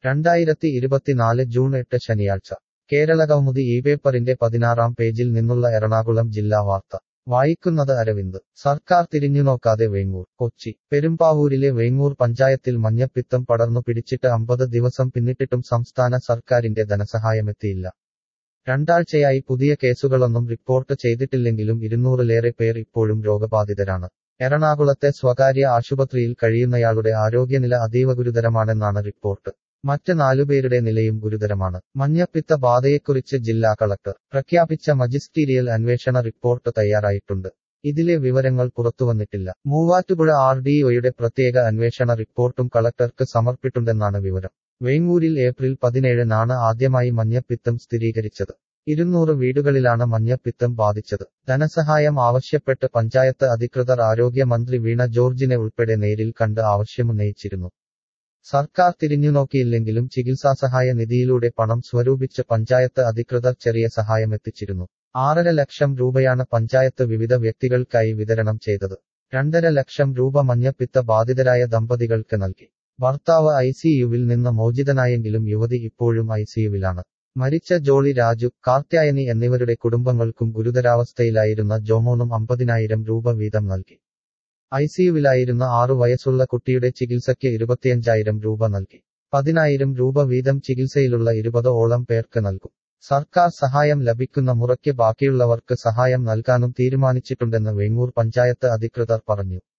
രണ്ടായിരത്തി ഇരുപത്തിനാല് ജൂൺ എട്ട് ശനിയാഴ്ച കേരളകൗമുദി ഈ പേപ്പറിന്റെ പതിനാറാം പേജിൽ നിന്നുള്ള എറണാകുളം ജില്ലാ വാർത്ത വായിക്കുന്നത് അരവിന്ദ് സർക്കാർ തിരിഞ്ഞുനോക്കാതെ വേങ്ങൂർ കൊച്ചി പെരുമ്പാവൂരിലെ വേങ്ങൂർ പഞ്ചായത്തിൽ മഞ്ഞപ്പിത്തം പടർന്നു പിടിച്ചിട്ട് അമ്പത് ദിവസം പിന്നിട്ടിട്ടും സംസ്ഥാന സർക്കാരിന്റെ ധനസഹായമെത്തിയില്ല രണ്ടാഴ്ചയായി പുതിയ കേസുകളൊന്നും റിപ്പോർട്ട് ചെയ്തിട്ടില്ലെങ്കിലും ഇരുന്നൂറിലേറെ പേർ ഇപ്പോഴും രോഗബാധിതരാണ് എറണാകുളത്തെ സ്വകാര്യ ആശുപത്രിയിൽ കഴിയുന്നയാളുടെ ആരോഗ്യനില അതീവ ഗുരുതരമാണെന്നാണ് റിപ്പോർട്ട് മറ്റ് നാലുപേരുടെ നിലയും ഗുരുതരമാണ് മഞ്ഞപ്പിത്ത ബാധയെക്കുറിച്ച് ജില്ലാ കളക്ടർ പ്രഖ്യാപിച്ച മജിസ്റ്റീരിയൽ അന്വേഷണ റിപ്പോർട്ട് തയ്യാറായിട്ടുണ്ട് ഇതിലെ വിവരങ്ങൾ പുറത്തുവന്നിട്ടില്ല മൂവാറ്റുപുഴ ആർ ഡി ഒയുടെ പ്രത്യേക അന്വേഷണ റിപ്പോർട്ടും കളക്ടർക്ക് സമർപ്പിട്ടുണ്ടെന്നാണ് വിവരം വേങ്ങൂരിൽ ഏപ്രിൽ പതിനേഴിനാണ് ആദ്യമായി മഞ്ഞപ്പിത്തം സ്ഥിരീകരിച്ചത് ഇരുന്നൂറ് വീടുകളിലാണ് മഞ്ഞപ്പിത്തം ബാധിച്ചത് ധനസഹായം ആവശ്യപ്പെട്ട് പഞ്ചായത്ത് അധികൃതർ ആരോഗ്യമന്ത്രി വീണ ജോർജിനെ ഉൾപ്പെടെ നേരിൽ കണ്ട് ആവശ്യമുന്നയിച്ചിരുന്നു സർക്കാർ തിരിഞ്ഞുനോക്കിയില്ലെങ്കിലും ചികിത്സാസഹായ നിധിയിലൂടെ പണം സ്വരൂപിച്ച് പഞ്ചായത്ത് അധികൃതർ ചെറിയ സഹായമെത്തിച്ചിരുന്നു ആറര ലക്ഷം രൂപയാണ് പഞ്ചായത്ത് വിവിധ വ്യക്തികൾക്കായി വിതരണം ചെയ്തത് രണ്ടര ലക്ഷം രൂപ മഞ്ഞപ്പിത്ത ബാധിതരായ ദമ്പതികൾക്ക് നൽകി ഭർത്താവ് ഐസിയുവിൽ നിന്ന് മോചിതനായെങ്കിലും യുവതി ഇപ്പോഴും ഐസിയുവിലാണ് മരിച്ച ജോളി രാജു കാർത്യായനി എന്നിവരുടെ കുടുംബങ്ങൾക്കും ഗുരുതരാവസ്ഥയിലായിരുന്ന ജോമോനും അമ്പതിനായിരം രൂപ വീതം നൽകി ഐസിയുവിലായിരുന്ന ആറു വയസ്സുള്ള കുട്ടിയുടെ ചികിത്സയ്ക്ക് ഇരുപത്തിയഞ്ചായിരം രൂപ നൽകി പതിനായിരം രൂപ വീതം ചികിത്സയിലുള്ള ഇരുപത് ഓളം പേർക്ക് നൽകും സർക്കാർ സഹായം ലഭിക്കുന്ന മുറയ്ക്ക് ബാക്കിയുള്ളവർക്ക് സഹായം നൽകാനും തീരുമാനിച്ചിട്ടുണ്ടെന്ന് വേങ്ങൂർ പഞ്ചായത്ത് അധികൃതർ പറഞ്ഞു